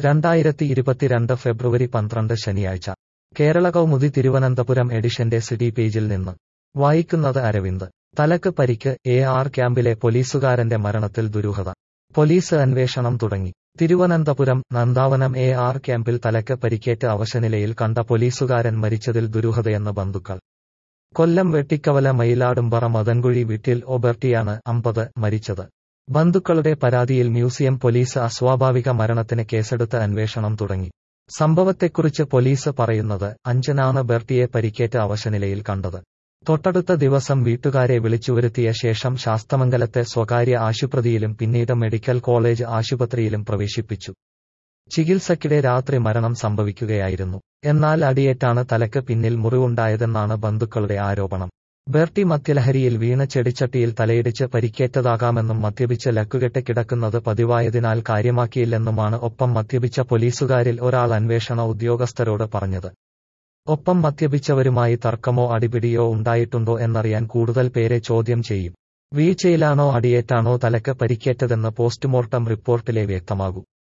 രണ്ടായിരത്തി ഇരുപത്തിരണ്ട് ഫെബ്രുവരി പന്ത്രണ്ട് ശനിയാഴ്ച കേരള കൗമുദി തിരുവനന്തപുരം എഡിഷന്റെ സിറ്റി പേജിൽ നിന്ന് വായിക്കുന്നത് അരവിന്ദ് തലക്ക് പരിക്ക് എ ആർ ക്യാമ്പിലെ പോലീസുകാരന്റെ മരണത്തിൽ ദുരൂഹത പോലീസ് അന്വേഷണം തുടങ്ങി തിരുവനന്തപുരം നന്ദാവനം എ ആർ ക്യാമ്പിൽ തലക്ക് പരിക്കേറ്റ് അവശനിലയിൽ കണ്ട പോലീസുകാരൻ മരിച്ചതിൽ ദുരൂഹതയെന്ന് ബന്ധുക്കൾ കൊല്ലം വെട്ടിക്കവല മയിലാടുംപറ മദൻകുഴി വീട്ടിൽ ഒബർട്ടിയാണ് അമ്പത് മരിച്ചത് ബന്ധുക്കളുടെ പരാതിയിൽ മ്യൂസിയം പോലീസ് അസ്വാഭാവിക മരണത്തിന് കേസെടുത്ത് അന്വേഷണം തുടങ്ങി സംഭവത്തെക്കുറിച്ച് പോലീസ് പറയുന്നത് അഞ്ചനാണ് ബെർട്ടിയെ പരിക്കേറ്റ് അവശനിലയിൽ കണ്ടത് തൊട്ടടുത്ത ദിവസം വീട്ടുകാരെ വിളിച്ചുവരുത്തിയ ശേഷം ശാസ്തമംഗലത്തെ സ്വകാര്യ ആശുപത്രിയിലും പിന്നീട് മെഡിക്കൽ കോളേജ് ആശുപത്രിയിലും പ്രവേശിപ്പിച്ചു ചികിത്സയ്ക്കിടെ രാത്രി മരണം സംഭവിക്കുകയായിരുന്നു എന്നാൽ അടിയേറ്റാണ് തലക്ക് പിന്നിൽ മുറിവുണ്ടായതെന്നാണ് ബന്ധുക്കളുടെ ആരോപണം ബെർട്ടി മദ്യലഹരിയിൽ വീണ ചെടിച്ചട്ടിയിൽ തലയിടിച്ച് പരിക്കേറ്റതാകാമെന്നും മദ്യപിച്ച് ലക്കുകെട്ട് കിടക്കുന്നത് പതിവായതിനാൽ കാര്യമാക്കിയില്ലെന്നുമാണ് ഒപ്പം മദ്യപിച്ച പോലീസുകാരിൽ ഒരാൾ അന്വേഷണ ഉദ്യോഗസ്ഥരോട് പറഞ്ഞത് ഒപ്പം മദ്യപിച്ചവരുമായി തർക്കമോ അടിപിടിയോ ഉണ്ടായിട്ടുണ്ടോ എന്നറിയാൻ കൂടുതൽ പേരെ ചോദ്യം ചെയ്യും വീഴ്ചയിലാണോ അടിയേറ്റാണോ തലക്ക് പരിക്കേറ്റതെന്ന് പോസ്റ്റ്മോർട്ടം റിപ്പോർട്ടിലെ വ്യക്തമാകൂ